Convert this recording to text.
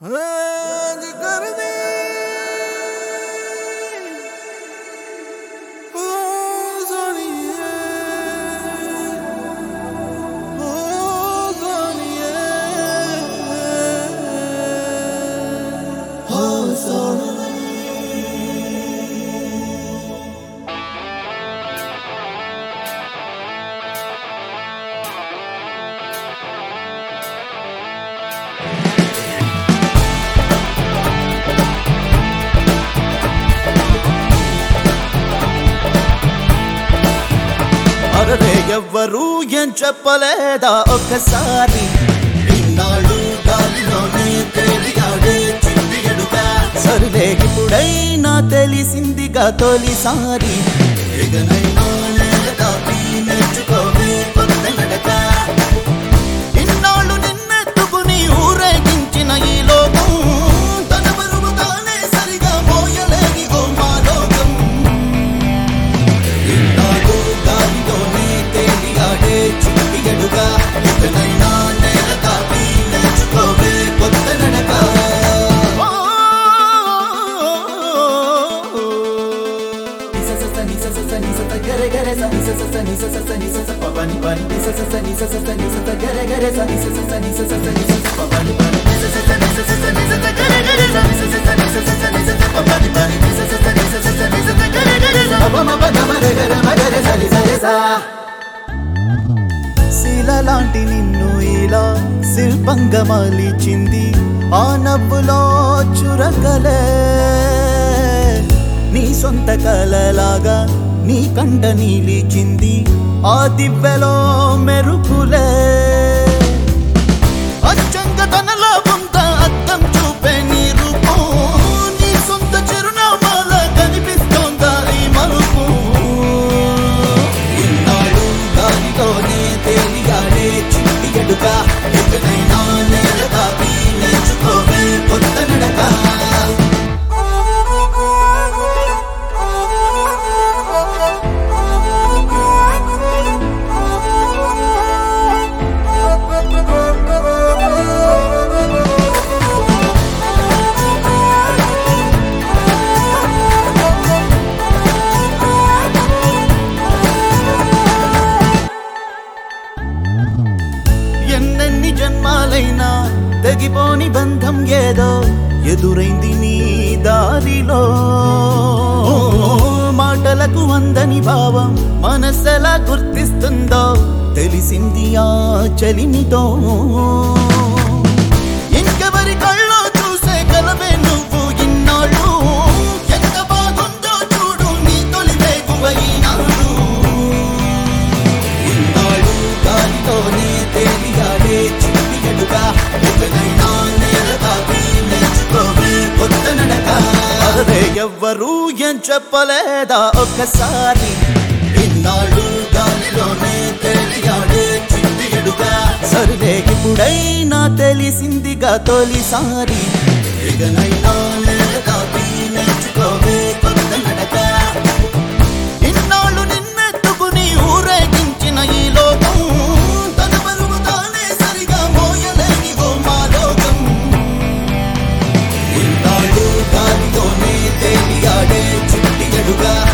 आज कर दे ओ सोनिए ओ सोनिए ओ सोनिए అరరే ఎవ్వరూ ఏం చెప్పలేదా ఒక్కసారి ఇన్నాళ్ళు గాలిలోనే తేలియాడే చిన్ని ఎడుక సరిలే ఇప్పుడైనా తెలిసిందిగా తొలిసారి ఇకనైనా నేల దాటి నేర్చుకోవే కొత్త నడక ఇన్నాళ్ళు నిన్నెత్తుకుని ఊరేగించిన ఈ లోకం తన బరువు తానే సరిగా మోయలేని ఓ మా లోకం ఇన్నాళ్ళు గాలిలోనే తేలియాడే చిట్టి ఎడుగా ఇకనైనా నేల దాటి నేర్చుకోవే కొత్త నడక శిలలాంటి నిన్ను ఇలా శిల్పంగా మలిచింది ఆ నవ్వులో చురకలే నీ సొంత కలలాగా నీ కంట నీలిచింది ఆ దివ్యలో మెరుపులే అచ్చంగా తనలో ఉంద అద్దం చూపే నీ రూపం నీ సొంత చిరునామాల కనిపిస్తోందా ఈ మరుపు ఇన్నాళ్ళు గాలితోనే తేలియాడే చిట్టి ఎడుక ఎక్కడైనా నేల దాటి నేర్చుకోవే కొత్త నడక ఎన్నెన్ని జన్మాలైనా తెగిపోని బంధం ఏదో ఎదురైంది నీ దారిలో మాటలకు అందని భావం మనసెలా గుర్తిస్తుందో తెలిసింది ఆ చలిమితో ఇంకెవరి కళ్ళో చూసే కలవే నువ్వు ఇన్నాళ్ళు ఎంత బాగుందో చూడు నీ తొలి వేగువైనాడు ఇన్నాళ్ళు గాలితోనే తేలియాడే చిట్టి ఎడుక ఎక్కడైనా నేల దాటి నేర్చుకోవే కొత్త నడక అదే ఎవ్వరూ ఏం చెప్పలేదా ఒక్కసారి ఇన్నాళ్ళు గాలిలోనే తేలియాడే చిట్టి ఎడుక సరిలే ఇప్పుడైనా తెలిసిందిగా తొలిసారి ఇకనైనా నేల దాటి నేర్చుకోవే కొత్త నడక ఇన్నాళ్ళు నిన్నెత్తుకుని ఊరేగించిన ఈ లోకం తన బరువు తానే సరిగా మోయలేని ఓ మా లోకం ఇన్నాళ్ళు గాలితోనే తేలియాడే చిట్టి ఎడుగా